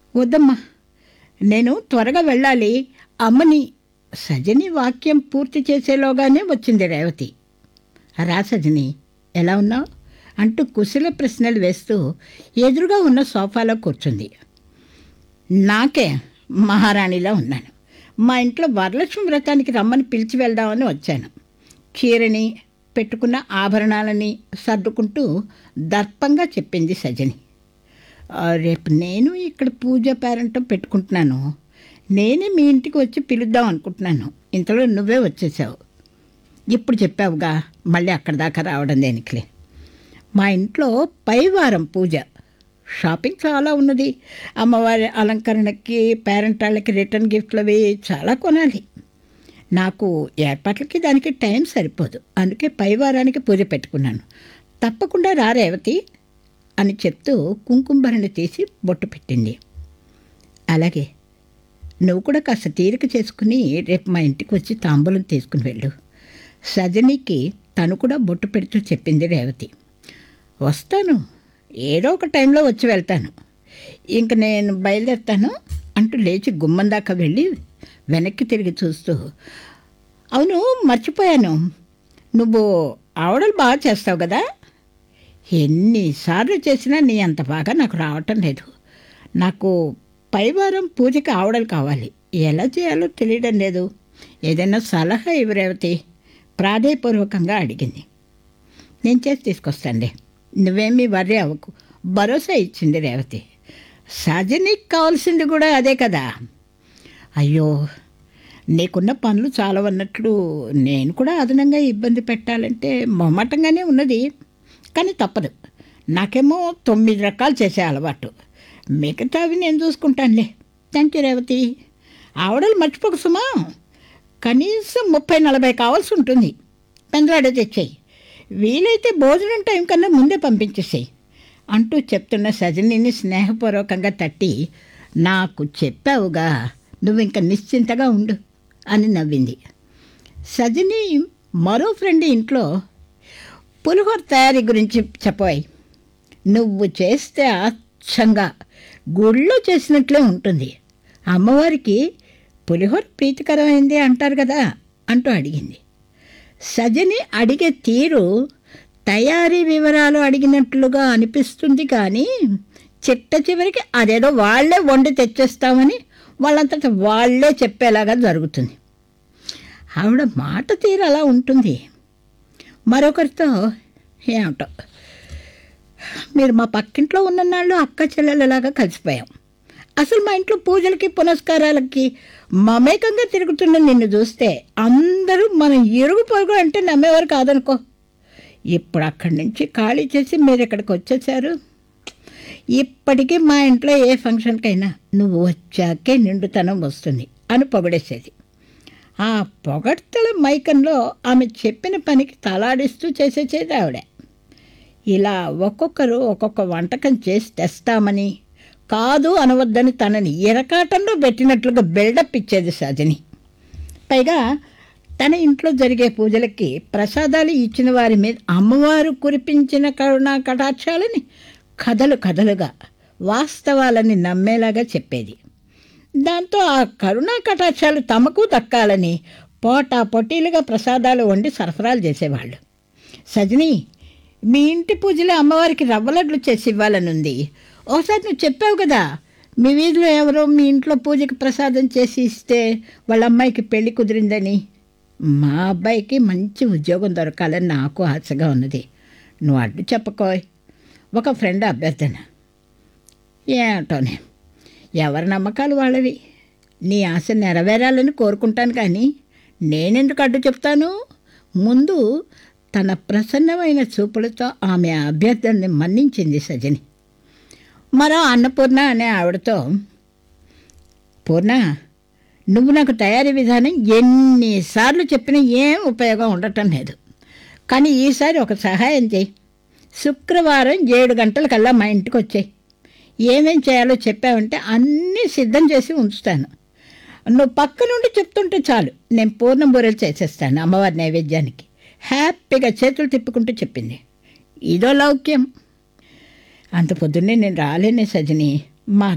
వద్దమ్మా నేను త్వరగా వెళ్ళాలి అమ్మని సజని వాక్యం పూర్తి చేసేలోగానే వచ్చింది రేవతి రా సజని ఎలా ఉన్నావు అంటూ కుశల ప్రశ్నలు వేస్తూ ఎదురుగా ఉన్న సోఫాలో కూర్చుంది నాకే మహారాణిలా ఉన్నాను మా ఇంట్లో వరలక్ష్మి వ్రతానికి రమ్మని పిలిచి వెళ్దామని వచ్చాను చీరని పెట్టుకున్న ఆభరణాలని సర్దుకుంటూ దర్పంగా చెప్పింది సజని "ఆ, రేపు నేను ఇక్కడ పూజ పేరంటం పెట్టుకుంటున్నాను నేనే మీ ఇంటికి వచ్చి పిలుద్దాం అనుకుంటున్నాను ఇంతలో నువ్వే వచ్చేసావు ఇప్పుడు చెప్పావుగా మళ్ళీ అక్కడ దాకా రావడం దేనికిలే మా ఇంట్లో పైవారం పూజ షాపింగ్ చాలా ఉన్నది అమ్మవారి అలంకరణకి పేరెంట్ వాళ్ళకి రిటర్న్ గిఫ్ట్లు అవి చాలా కొనాలి నాకు ఏర్పాట్లకి దానికి టైం సరిపోదు అందుకే పైవారానికి పూజ పెట్టుకున్నాను తప్పకుండా రా రేవతి అని చెప్తూ కుంకుమభరణి తీసి బొట్టు పెట్టింది అలాగే నువ్వు కూడా కాస్త తీరిక చేసుకుని రేపు మా ఇంటికి వచ్చి తాంబూలం తీసుకుని వెళ్ళు సజనికి తను కూడా బొట్టు పెడుతూ చెప్పింది రేవతి వస్తాను ఏదో ఒక టైంలో వచ్చి వెళ్తాను ఇంక నేను బయలుదేరుతాను అంటూ లేచి గుమ్మం దాకా వెళ్ళి వెనక్కి తిరిగి చూస్తూ అవును మర్చిపోయాను నువ్వు ఆవడలు బాగా చేస్తావు కదా ఎన్నిసార్లు చేసినా నీ అంత బాగా నాకు రావటం లేదు నాకు పైవారం పూజకి ఆవడలు కావాలి ఎలా చేయాలో తెలియడం లేదు ఏదైనా సలహా ఇవ్వు రేవతి ప్రాధేయపూర్వకంగా అడిగింది నేను చేసి తీసుకొస్తానులే నువ్వేమీ వర్రీ అవ్వకు భరోసా ఇచ్చింది రేవతి సజనీకి కావాల్సింది కూడా అదే కదా అయ్యో నీకున్న పనులు చాలా ఉన్నట్లు నేను కూడా అదనంగా ఇబ్బంది పెట్టాలంటే మొమ్మటంగానే ఉన్నది కానీ తప్పదు నాకేమో తొమ్మిది రకాలు చేసే అలవాటు మిగతావి నేను చూసుకుంటానులే థ్యాంక్ యూ రేవతి ఆవిడలు మర్చిపోక సుమా కనీసం ముప్పై నలభై కావాల్సి ఉంటుంది పెందలాడే తెచ్చేయి వీలైతే భోజనం టైం కన్నా ముందే పంపించేసేయి అంటూ చెప్తున్న సజనిని స్నేహపూర్వకంగా తట్టి నాకు చెప్పావుగా నువ్వు ఇంకా నిశ్చింతగా ఉండు అని నవ్వింది సజని మరో ఫ్రెండ్ ఇంట్లో పులిహోర తయారీ గురించి చెప్పాయి నువ్వు చేస్తే అచ్చంగా గుళ్ళో చేసినట్లే ఉంటుంది అమ్మవారికి పులిహోర ప్రీతికరమైంది అంటారు కదా అంటూ అడిగింది సజని అడిగే తీరు తయారీ వివరాలు అడిగినట్లుగా అనిపిస్తుంది కానీ చిట్ట చివరికి అదేదో వాళ్ళే వండి తెచ్చేస్తామని వాళ్ళంతట వాళ్ళే చెప్పేలాగా జరుగుతుంది ఆవిడ మాట తీరు అలా ఉంటుంది మరొకరితో ఏమిటో మీరు మా పక్కింట్లో ఉన్న నాళ్ళు అక్క చెల్లెలలాగా కలిసిపోయాం అసలు మా ఇంట్లో పూజలకి పునస్కారాలకి మమేకంగా తిరుగుతున్న నిన్ను చూస్తే అందరూ మనం ఇరుగు పొరుగు అంటే నమ్మేవారు కాదనుకో ఇప్పుడు అక్కడి నుంచి ఖాళీ చేసి మీరు ఇక్కడికి వచ్చేసారు ఇప్పటికీ మా ఇంట్లో ఏ ఫంక్షన్కైనా నువ్వు వచ్చాకే నిండుతనం వస్తుంది అని పొగడేసేది ఆ పొగడ్తల మైకంలో ఆమె చెప్పిన పనికి తలాడిస్తూ చేసేసేది ఆవిడ ఇలా ఒక్కొక్కరు ఒక్కొక్క వంటకం చేసి తెస్తామని కాదు అనవద్దని తనని ఇరకాటంలో పెట్టినట్లుగా బిల్డప్ ఇచ్చేది సజని పైగా తన ఇంట్లో జరిగే పూజలకి ప్రసాదాలు ఇచ్చిన వారి మీద అమ్మవారు కురిపించిన కరుణా కటాక్షాలని కథలు కథలుగా వాస్తవాలని నమ్మేలాగా చెప్పేది దాంతో ఆ కరుణా కటాక్షాలు తమకు దక్కాలని పోటా పొట్టీలుగా ప్రసాదాలు వండి సరఫరాలు చేసేవాళ్ళు సజని మీ ఇంటి పూజలో అమ్మవారికి రవ్వలడ్లు చేసి ఇవ్వాలనుంది ఒకసారి నువ్వు చెప్పావు కదా మీ వీధిలో ఎవరో మీ ఇంట్లో పూజకి ప్రసాదం చేసి ఇస్తే వాళ్ళ అమ్మాయికి పెళ్లి కుదిరిందని మా అబ్బాయికి మంచి ఉద్యోగం దొరకాలని నాకు ఆశగా ఉన్నది నువ్వు అడ్డు చెప్పకోయ్ ఒక ఫ్రెండ్ అభ్యర్థన ఏమిటోనే ఎవరి నమ్మకాలు వాళ్ళవి నీ ఆశ నెరవేరాలని కోరుకుంటాను కానీ నేనెందుకు అడ్డు చెప్తాను ముందు తన ప్రసన్నమైన చూపులతో ఆమె అభ్యర్థనని మన్నించింది సజని మరో అన్నపూర్ణ అనే ఆవిడతో పూర్ణ నువ్వు నాకు తయారీ విధానం ఎన్నిసార్లు చెప్పినా ఏం ఉపయోగం ఉండటం లేదు కానీ ఈసారి ఒక సహాయం చేయి శుక్రవారం ఏడు గంటలకల్లా మా ఇంటికి వచ్చాయి ఏమేం చేయాలో చెప్పావంటే అన్నీ సిద్ధం చేసి ఉంచుతాను నువ్వు పక్క నుండి చెప్తుంటే చాలు నేను పూర్ణం బూరెలు చేసేస్తాను అమ్మవారి నైవేద్యానికి హ్యాపీగా చేతులు తిప్పుకుంటూ చెప్పింది ఇదో లౌక్యం అంత పొద్దున్నే నేను రాలేనే సజని మా